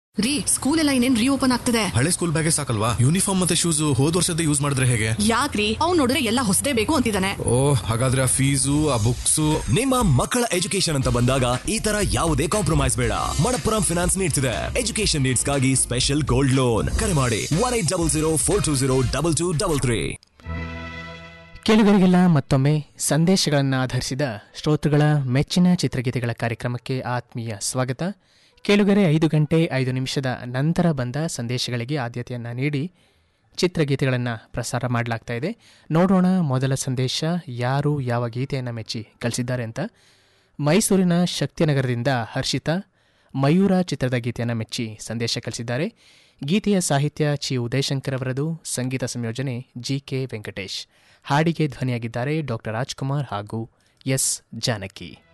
ರೀ ಸ್ಕೂಲ್ ಎಲ್ಲ ಇನ್ನೇನ್ ರೀಓಪನ್ ಆಗ್ತದೆ ಹಳೆ ಸ್ಕೂಲ್ ಬ್ಯಾಗೇ ಸಾಕಲ್ವಾ ಯೂನಿಫಾರ್ಮ್ ಮತ್ತೆ ಶೂಸ್ ಹೋದ್ ವರ್ಷದ ಯೂಸ್ ಮಾಡಿದ್ರೆ ಹೇಗೆ ಯಾಕ್ರಿ ಅವ್ನ್ ನೋಡಿದ್ರೆ ಎಲ್ಲ ಹೊಸದೇ ಬೇಕು ಅಂತಿದ್ದಾನೆ ಓ ಹಾಗಾದ್ರೆ ಆ ಫೀಸು ಆ ಬುಕ್ಸು ನಿಮ್ಮ ಮಕ್ಕಳ ಎಜುಕೇಶನ್ ಅಂತ ಬಂದಾಗ ಈ ತರ ಯಾವುದೇ ಕಾಂಪ್ರಮೈಸ್ ಬೇಡ ಮಣಪ್ಪುರಂ ಫಿನಾನ್ಸ್ ನೀಡ್ಸ್ ಇದೆ ಎಜುಕೇಶನ್ ನೀಡ್ಸ್ ಗಾಗಿ ಸ್ಪೆಷಲ್ ಗೋಲ್ಡ್ ಲೋನ್ ಕರೆ ಮಾಡಿ one eight double zero four two zero double two double three ಕೇಳುಗರಿಗೆಲ್ಲ ಮತ್ತೊಮ್ಮೆ ಸಂದೇಶಗಳನ್ನು ಆಧರಿಸಿದ ಶ್ರೋತೃಗಳ ಮೆಚ್ಚಿನ ಚಿತ್ರಗೀತೆಗಳ ಕಾರ್ಯಕ್ರಮಕ್ಕೆ ಆತ್ಮೀಯ ಸ್ವಾಗತ ಕೇಳುಗರೆ ಐದು ಗಂಟೆ ಐದು ನಿಮಿಷದ ನಂತರ ಬಂದ ಸಂದೇಶಗಳಿಗೆ ಆದ್ಯತೆಯನ್ನು ನೀಡಿ ಚಿತ್ರಗೀತೆಗಳನ್ನು ಪ್ರಸಾರ ಮಾಡಲಾಗ್ತಾ ಇದೆ ನೋಡೋಣ ಮೊದಲ ಸಂದೇಶ ಯಾರು ಯಾವ ಗೀತೆಯನ್ನು ಮೆಚ್ಚಿ ಕಳಿಸಿದ್ದಾರೆ ಅಂತ ಮೈಸೂರಿನ ಶಕ್ತಿನಗರದಿಂದ ಹರ್ಷಿತಾ ಮಯೂರ ಚಿತ್ರದ ಗೀತೆಯನ್ನು ಮೆಚ್ಚಿ ಸಂದೇಶ ಕಳಿಸಿದ್ದಾರೆ ಗೀತೆಯ ಸಾಹಿತ್ಯ ಚಿ ಉದಯಶಂಕರ್ ಅವರದು ಸಂಗೀತ ಸಂಯೋಜನೆ ಜಿ ಕೆ ವೆಂಕಟೇಶ್ ಹಾಡಿಗೆ ಧ್ವನಿಯಾಗಿದ್ದಾರೆ ಡಾಕ್ಟರ್ ರಾಜ್ಕುಮಾರ್ ಹಾಗೂ ಎಸ್ ಜಾನಕಿ